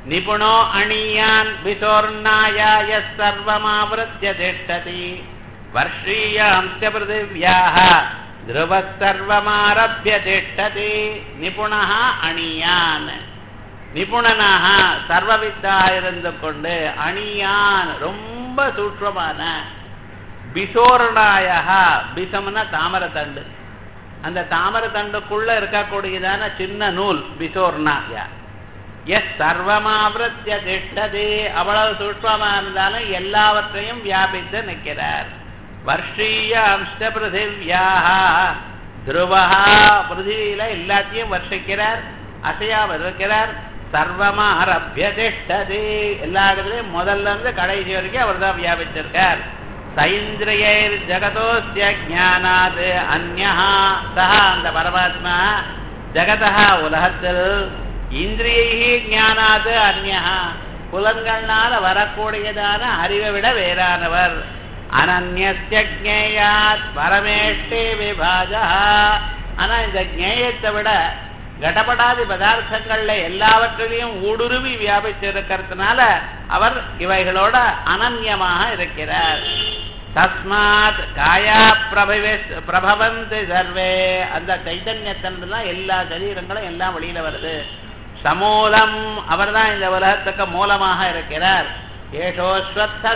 நிபுணோ அணியான் விசோர்ணாய S சர்வமாவிருத்திய திஷ்டதி வர்ஷீயாம்ச பிருத்திவியாக ಧ್ರುವ ಸರ್ವಮಾರಭ್ಯ ತಿಷ್ಠತಿ நிபுணः அணியான் நிபுணனாக சர்வவித்தாக இருந்து கொண்டு அணியான் ரொம்ப சூட்சமான பிசோரணாய பிசம்னா தாமரத்தண்டு அந்த தாமரத்தண்டுக்குள்ள இருக்கக்கூடியதான சின்ன நூல் பிசோர்ணாயா எஸ் சர்வமாவிரத்திய திஷ்டதி அவ்வளவு சூட்சமா இருந்தாலும் எல்லாவற்றையும் வியாபித்து நிற்கிறார் வர்ஷீய அம்ச பிருத்திவியாக துருவா பிருத்திவியில எல்லாத்தையும் வர்ஷிக்கிறார் அசையாமல் இருக்கிறார் சர்வமா ஆரம்பிய திஷ்டதி எல்லா இடத்துலயும் முதல்ல இருந்து கடைசி வரைக்கும் அவர் தான் வியாபிச்சிருக்கார் சைந்திரியர் ஜகதோஸ்ய ஜானாது அந்யா சஹா அந்த பரமாத்மா ஜகதா உலகத்தில் இந்திரியை ஞானாது அந்யா புலன்கள்னால வரக்கூடியதான அறிவை விட வேறானவர் அனன்யஸ்யாத் பரமேஷ்டே விபாஜா ஆனா இந்த ஞேயத்தை விட கடபடாதி பதார்த்தங்கள்ல எல்லாவற்றிலையும் ஊடுருவி வியாபிச்சிருக்கிறதுனால அவர் இவைகளோட அனன்யமாக இருக்கிறார் தஸ்மாத் காயா பிரபவே பிரபவந்தி சர்வே அந்த சைதன்யத்தின்தான் எல்லா சரீரங்களும் எல்லாம் வெளியில வருது சமூலம் அவர்தான் இந்த உலகத்துக்கு மூலமாக இருக்கிறார் ஏஷோஸ்வத்த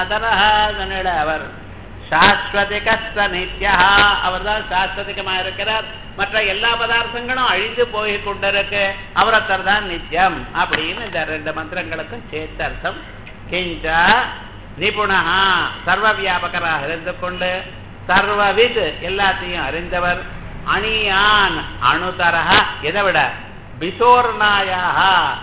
சனாதன அவர் சாஸ்வதிகஸ்த நித்யா அவர் தான் சாஸ்வதிகமாக இருக்கிறார் மற்ற எல்லா பதார்த்தங்களும் அழிந்து போய் கொண்டிருக்கு அவரத்தர் தான் நித்தியம் அப்படின்னு இந்த ரெண்டு மந்திரங்களுக்கும் சேர்த்தர்த்தம் கிஞ்சா நிபுணா சர்வ வியாபகராக இருந்து கொண்டு சர்வவித் எல்லாத்தையும் அறிந்தவர் அணியான் அணுதரக எதை விட பிசோர்ணாயாக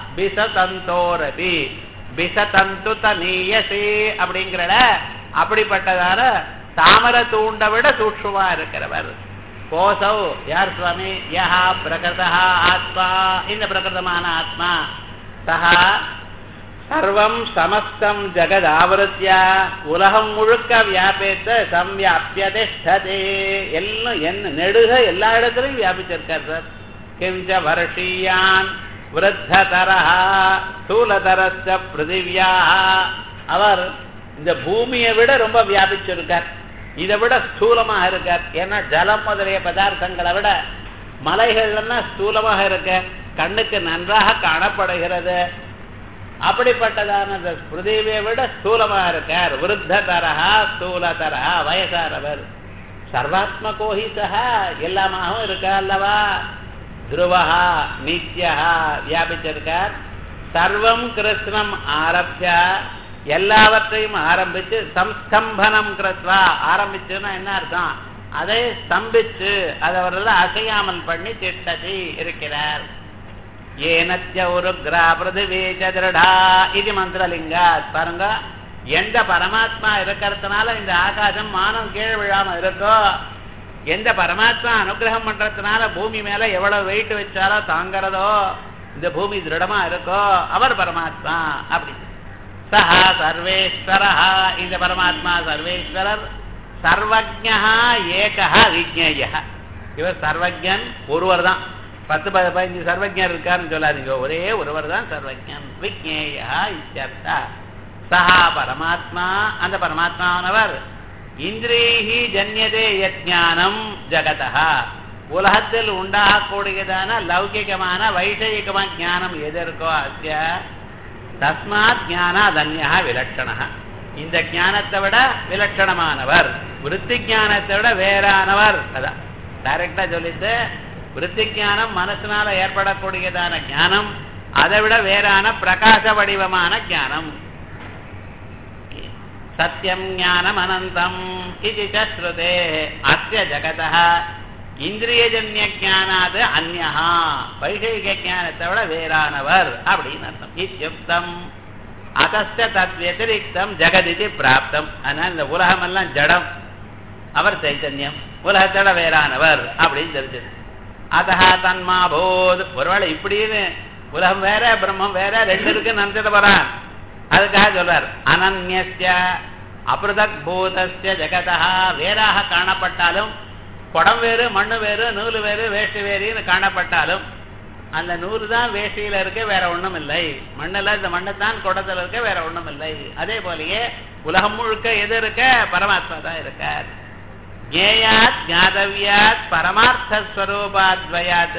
பிசதந்தோரதி பிசதந்து தனீயசி அப்படிங்கிற அப்படிப்பட்டதான தாமர தூண்டை விட சூட்சுமா இருக்கிறவர் கோசௌ யார் சுவாமி யஹா பிரகிருதா ஆத்மா இந்த பிரகிருதமான ஆத்மா சஹா சர்வம் சமஸ்தம் ஜெகத் ஆவருத்திய உலகம் முழுக்க வியாபித்த சம்வியாபிய திஷ்டதே எல்லாம் என்ன நெடுக எல்லா இடத்துலையும் வியாபிச்சிருக்கார் சார் கிஞ்ச வருஷீயான் விருத்ததரஹா ஸ்தூலதரஸ்த பிருத்திவியா அவர் இந்த பூமியை விட ரொம்ப வியாபிச்சிருக்கார் இதை விட ஸ்தூலமாக இருக்கார் ஏன்னா ஜலம் முதலிய பதார்த்தங்களை விட மலைகள்னா ஸ்தூலமாக இருக்க கண்ணுக்கு நன்றாக காணப்படுகிறது அப்படிப்பட்டதான அந்த பிருத்திவியை விட ஸ்தூலமாக இருக்கார் விருத்த தரஹா ஸ்தூல தரஹா வயசானவர் சர்வாத்ம கோஹிசா எல்லாமாகவும் இருக்கா அல்லவா துருவா நித்யா வியாபிச்சிருக்கார் சர்வம் கிருஷ்ணம் ஆரம்பிச்ச எல்லாவற்றையும் ஆரம்பிச்சு சம்ஸ்தம்பனம் கிருத்வா ஆரம்பிச்சுன்னா என்ன அர்த்தம் அதை ஸ்தம்பிச்சு அதை அவரெல்லாம் அசையாமல் பண்ணி திட்டதி இருக்கிறார் ஏனத்திய ஒரு பிருதிவி திருடா இது மந்திரலிங்கா பாருங்க எந்த பரமாத்மா இருக்கிறதுனால இந்த ஆகாசம் மானம் கீழே விழாம இருக்கோ எந்த பரமாத்மா அனுகிரகம் பண்றதுனால பூமி மேல எவ்வளவு வெயிட் வச்சாலும் தாங்கிறதோ இந்த பூமி திருடமா இருக்கோ அவர் பரமாத்மா அப்படி சஹா சர்வேஸ்வரா இந்த பரமாத்மா சர்வேஸ்வரர் சர்வஜா ஏகா விஜ்ஞேய இவர் சர்வஜன் ஒருவர் தான் பத்து பதினஞ்சு சர்வஜர் இருக்காருன்னு சொல்லாதீங்க ஒரே ஒருவர் தான் சர்வஜன் விஜ்ஞேயா இத்தியர்த்தா சஹா பரமாத்மா அந்த பரமாத்மானவர் இந்திரேஹி ஜன்யதே யஜானம் ஜகதா உலகத்தில் உண்டாகக்கூடியதான லௌகிகமான வைஷயிகமான ஞானம் எது இருக்கோ அஸ்ய தஸ்மாத் ஞானாதன்யா விலட்சணா இந்த ஞானத்தை விட விலட்சணமானவர் விருத்தி ஞானத்தை விட வேறானவர் அதான் டைரக்டா சொல்லிட்டு விருத்தி ஞானம் மனசினால ஏற்படக்கூடியதான ஞானம் அதை விட வேறான பிரகாச வடிவமான ஞானம் சத்தியம் ஞானம் அனந்தம் இது ஸ்ருதே அஸ்ய ஜகதः இந்திரியஜன்ய ஜானாது அந்யா வைஷயிக ஞானத்தை விட வேறானவர் அப்படின்னு அர்த்தம் இத்தியுக்தம் அதஸ்த தத் வத்திரிக்தம் ஜெகதிதி பிராப்தம் அதனால இந்த உலகமெல்லாம் ஜடம் அவர் சைத்தன்யம் உலகத்தோட வேறானவர் அப்படின்னு தெரிஞ்சது அதஹா தன்மா போத் ஒருவேளை இப்படின்னு உலகம் வேற பிரம்மம் வேற ரெண்டு இருக்கு நினைச்சிட்டு போறான் அதுக்காக சொல்றார் அனன்யஸ்ய அபிருதக் பூதஸ்ய ஜெகதா வேறாக காணப்பட்டாலும் குடம் வேறு மண்ணு வேறு நூல் வேறு வேஷ்டி வேறுன்னு காணப்பட்டாலும் அந்த நூறு தான் வேஷ்டியில இருக்க வேற ஒண்ணும் இல்லை மண்ணுல இந்த மண்ணை தான் குடத்துல இருக்க வேற ஒண்ணும் இல்லை அதே போலயே உலகம் முழுக்க எது இருக்க பரமாத்மா தான் இருக்கார் ஜேயாத் ஞாதவியாத் பரமார்த்த ஸ்வரூபாத்வயாத்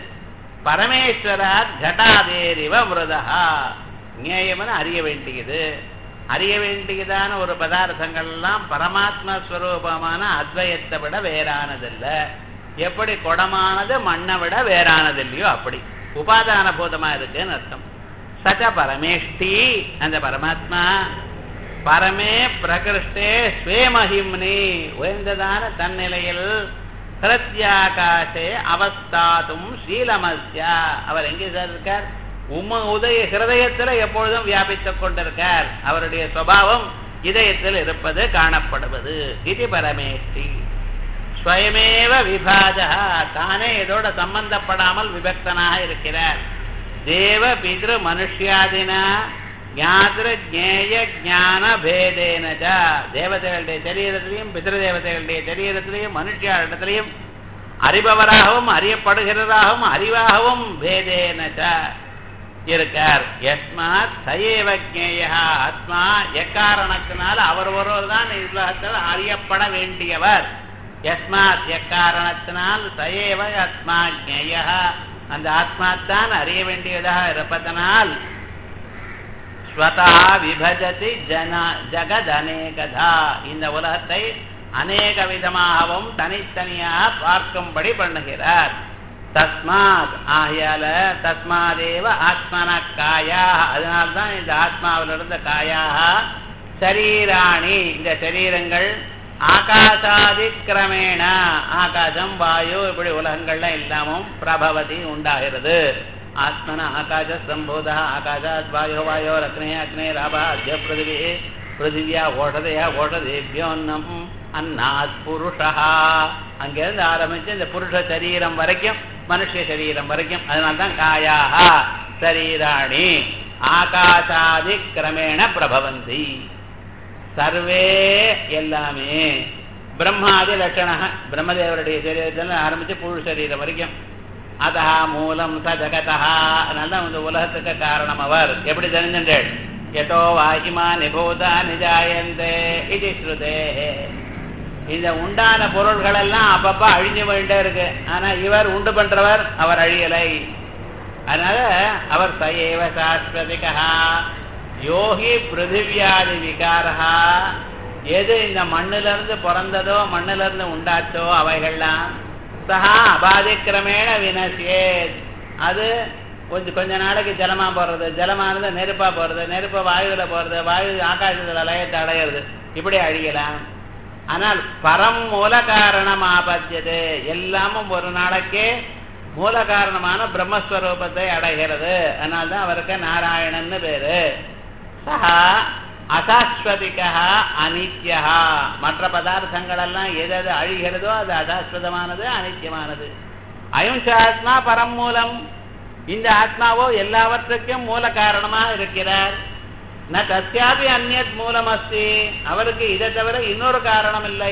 பரமேஸ்வராத் கடாதேரிவ மிருதா ஞேயம்னு அறிய வேண்டியது அறிய வேண்டியதான ஒரு பதார்த்தங்கள் எல்லாம் பரமாத்மா ஸ்வரூபமான அத்வயத்தை விட வேறானதில்ல எப்படி குடமானது மண்ணை விட வேறானது இல்லையோ அப்படி உபாதான பூதமா இருக்குன்னு அர்த்தம் சச்ச பரமேஷ்டி அந்த பரமாத்மா பரமே பிரகிருஷ்டே ஸ்வேமஹிம்னி உயர்ந்ததான தன்னிலையில் ஹிருத்யாகாசே அவஸ்தாதும் ஸ்ரீலமஸ்யா அவர் எங்கே சார் இருக்கார் உம உதய ஹிருதயத்தில் எப்பொழுதும் வியாபித்துக் கொண்டிருக்கார் அவருடைய சுவாவம் இதயத்தில் இருப்பது காணப்படுவது இது பரமேஷ்டி ஸ்வயமேவ விபாஜா தானே இதோட சம்பந்தப்படாமல் விபக்தனாக இருக்கிறார் தேவ பிதிரு மனுஷியாதினா ஞாதிர ஜேய ஞான பேதேனஜ தேவதைகளுடைய சரீரத்திலையும் பிதிரு தேவதைகளுடைய சரீரத்திலையும் மனுஷியாரிடத்திலையும் அறிபவராகவும் அறியப்படுகிறதாகவும் அறிவாகவும் பேதேனஜ இருக்கார் எஸ்மாத் சயேவ ஜேயா ஆத்மா எக்காரணத்தினால் அவர் ஒருவர் தான் உலகத்தில் அறியப்பட வேண்டியவர் எஸ்மாத் எக்காரணத்தினால் சயேவ ஆத்மா ஜேய அந்த ஆத்மா தான் அறிய வேண்டியதாக இருப்பதனால் ஸ்வதா விபஜதி ஜன ஜகத் அநேகதா இந்த உலகத்தை அநேக விதமாகவும் தனித்தனியாக பார்க்கும்படி பண்ணுகிறார் தஸ்மாத் ஆகையால தஸ்மாதேவ ஆத்மன காயா அதனால்தான் இந்த ஆத்மாவிலிருந்த காயாக சரீராணி இந்த சரீரங்கள் ஆகாசாதிக்கிரமேண ஆகாசம் வாயு இப்படி உலகங்கள்ல எல்லாமும் பிரபவதி உண்டாகிறது ஆத்மன ஆகாச சம்போத ஆகாசாத் வாயோ வாயோ ரத்னே அக்னே ராபா அத்திய பிருதிவி பிருத்திவியா ஓஷதையா ஓஷதேபியோன்னம் அன்னாத் புருஷா அங்கிருந்து ஆரம்பிச்சு இந்த புருஷ சரீரம் வரைக்கும் மனுஷ சரீரம் வரைக்கும் அதனால்தான் காயாக சரீராணி ஆகாசாதி கிரமேண பிரபவந்தி சர்வே எல்லாமே பிரம்மாதி லட்சண பிரம்மதேவருடைய சரீரத்தில் ஆரம்பிச்சு புழு சரீரம் வரைக்கும் அதா மூலம் ச ஜகதா அதனால இந்த உலகத்துக்கு காரணம் அவர் எப்படி தெரிஞ்சுட்டேன் எதோ வாகிமா நிபூதா நிஜாயந்தே இது ஸ்ருதே இந்த உண்டான பொருள்கள் எல்லாம் அப்பப்ப அழிஞ்சு போயிட்டே இருக்கு ஆனா இவர் உண்டு பண்றவர் அவர் அழியலை அதனால அவர் சயேவ சாஸ்வதிகா யோகி பிருத்திவியாதி விகாரா எது இந்த மண்ணில இருந்து பிறந்ததோ மண்ணில இருந்து உண்டாச்சோ அவைகள்லாம் சஹா அபாதிக்கிரமேண வினசியே அது கொஞ்சம் கொஞ்ச நாளைக்கு ஜலமா போறது ஜலமானது நெருப்பா போறது நெருப்ப வாயுல போறது வாயு ஆகாசத்துல லயத்தை அடையிறது இப்படி அழியலாம் ஆனால் பரம் மூல காரணம் ஆபத்தியது எல்லாமும் ஒரு நாளைக்கே மூல காரணமான பிரம்மஸ்வரூபத்தை அடைகிறது அதனால்தான் அவருக்கு நாராயணன்னு பேரு சஹா அசாஸ்வதிகா அனித்யா மற்ற பதார்த்தங்கள் எல்லாம் எது எது அழிகிறதோ அது அசாஸ்வதமானது அனித்தியமானது அயுஷாத்மா பரம் மூலம் இந்த ஆத்மாவோ எல்லாவற்றுக்கும் மூல காரணமாக இருக்கிறார் ந தஸ்யாபி அந்நத் மூலம் அஸ்தி அவருக்கு இதை தவிர இன்னொரு காரணம் இல்லை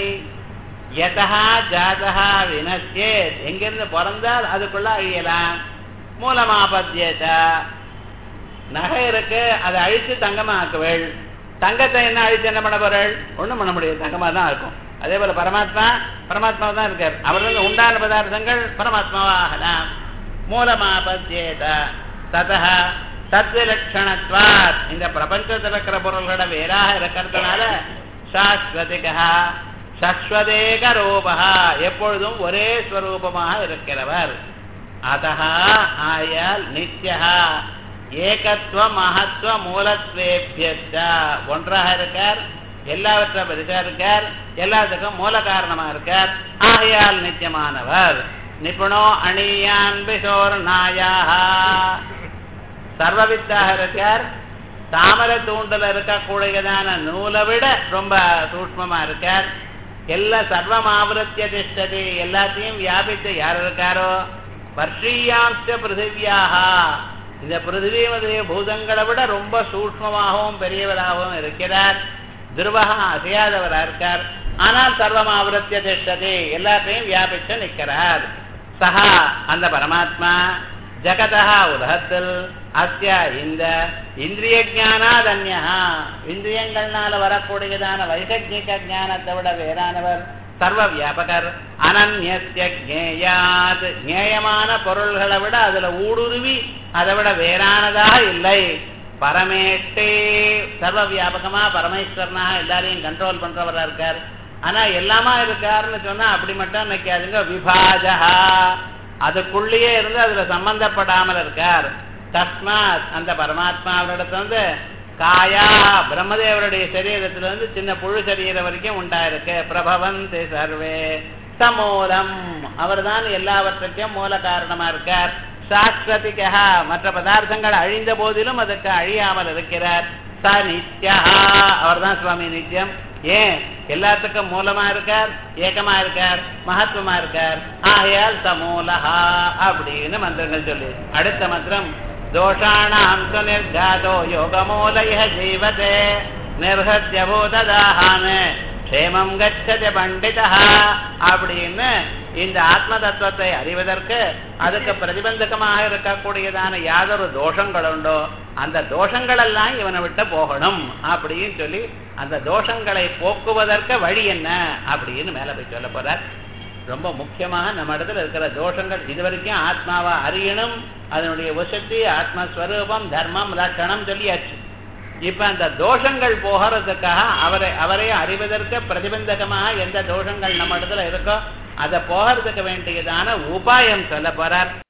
யதா ஜாதா வினசேத் எங்கிருந்து பிறந்தால் அதுக்குள்ள அழியலாம் மூலமாபத்தியத நகை இருக்கு அதை அழித்து தங்கமாக்குவள் தங்கத்தை என்ன அழித்து என்ன பண்ண போறாள் ஒண்ணும் பண்ண முடியாது தங்கமா தான் இருக்கும் அதே போல பரமாத்மா பரமாத்மா தான் இருக்கார் அவர் வந்து உண்டான பதார்த்தங்கள் பரமாத்மாவா ஆகலாம் மூலமாபத்தியேத ததா தத்விலட்சணத்வாத் இந்த பிரபஞ்சத்தில் இருக்கிற பொருள்களோட வேறாக இருக்கிறதுனால சாஸ்வதிகா சஸ்வதேக ரூபா எப்பொழுதும் ஒரே ஸ்வரூபமாக இருக்கிறவர் அதா ஆயால் நித்யா ஏகத்துவ மகத்துவ மூலத்வேபியஸ்ட ஒன்றாக இருக்கார் எல்லாவற்றை பெருசா இருக்கார் எல்லாத்துக்கும் மூல காரணமா இருக்கார் ஆகையால் நித்தியமானவர் நிபுணோ அணியான் பிசோர் நாயாக சர்வவித்தாக இருக்கார் தாமரை தூண்டில் இருக்கக்கூடியதான நூலை விட ரொம்ப சூக்மமா இருக்கார் எல்லா சர்வம் ஆவரத்திய திஷ்டதி எல்லாத்தையும் வியாபித்து யார் இருக்காரோ வர்ஷீயாம்ச பிருத்திவியாக இந்த பிருத்திவியுடைய பூதங்களை விட ரொம்ப சூக்மமாகவும் பெரியவராகவும் இருக்கிறார் துருவகா அசையாதவரா இருக்கார் ஆனால் சர்வம் ஆவரத்திய திஷ்டதி எல்லாத்தையும் வியாபிச்சு நிற்கிறார் சஹா அந்த பரமாத்மா ஜகதா உலகத்தில் அஸ்ய இந்த இந்திரிய ஜானாதன்யா இந்திரியங்கள்னால வரக்கூடியதான வைசஜிக ஞானத்தை விட வேறானவர் சர்வ வியாபகர் அனன்யஸ்ய ஜேயாத் ஞேயமான பொருள்களை விட அதுல ஊடுருவி அதை விட வேறானதாக இல்லை பரமேஷ்டே சர்வ வியாபகமா பரமேஸ்வரனா எல்லாரையும் கண்ட்ரோல் பண்றவரா இருக்கார் ஆனா எல்லாமா இருக்காருன்னு சொன்னா அப்படி மட்டும் நினைக்காதுங்க விபாஜகா அதுக்குள்ளேயே இருந்து அதுல சம்பந்தப்படாமல் இருக்கார் தஸ்மாத் அந்த பரமாத்மா அவரிடத்துல வந்து காயா பிரம்மதேவருடைய சரீரத்துல இருந்து சின்ன புழு சரீரம் வரைக்கும் உண்டாயிருக்கு பிரபவந்தி சர்வே சமூலம் அவர்தான் எல்லாவற்றுக்கும் மூல காரணமா இருக்கார் சாஸ்வதிகா மற்ற பதார்த்தங்கள் அழிந்த போதிலும் அதுக்கு அழியாமல் இருக்கிறார் ச நித்யா அவர்தான் சுவாமி நித்தியம் ஏன் எல்லாத்துக்கும் மூலமா இருக்கார் ஏகமா இருக்கார் மகத்துவமா இருக்கார் ஆகையால் சமூலஹா அப்படின்னு மந்திரங்கள் சொல்லி அடுத்த மந்திரம் தோஷாணாம் சுனிர்காதோ யோகமூலய ஜீவதே நிர்ஹத்ய பூததாகான க்ஷேமம் கச்சதி பண்டிதா அப்படின்னு இந்த ஆத்ம தத்துவத்தை அறிவதற்கு அதுக்கு பிரதிபந்தகமாக இருக்கக்கூடியதான யாதொரு தோஷங்கள் உண்டோ அந்த தோஷங்கள் எல்லாம் இவனை விட்டு போகணும் அப்படின்னு சொல்லி அந்த தோஷங்களை போக்குவதற்கு வழி என்ன அப்படின்னு மேல போய் சொல்ல போறார் ரொம்ப முக்கியமாக நம்ம இடத்துல இருக்கிற தோஷங்கள் இது வரைக்கும் ஆத்மாவை அறியணும் அதனுடைய வசதி ஆத்மஸ்வரூபம் தர்மம் லட்சணம் சொல்லியாச்சு இப்ப அந்த தோஷங்கள் போகிறதுக்காக அவரை அவரை அறிவதற்கு பிரதிபந்தகமாக எந்த தோஷங்கள் நம்ம இடத்துல இருக்கோ அதை போகிறதுக்கு வேண்டியதான உபாயம் சொல்ல போறார்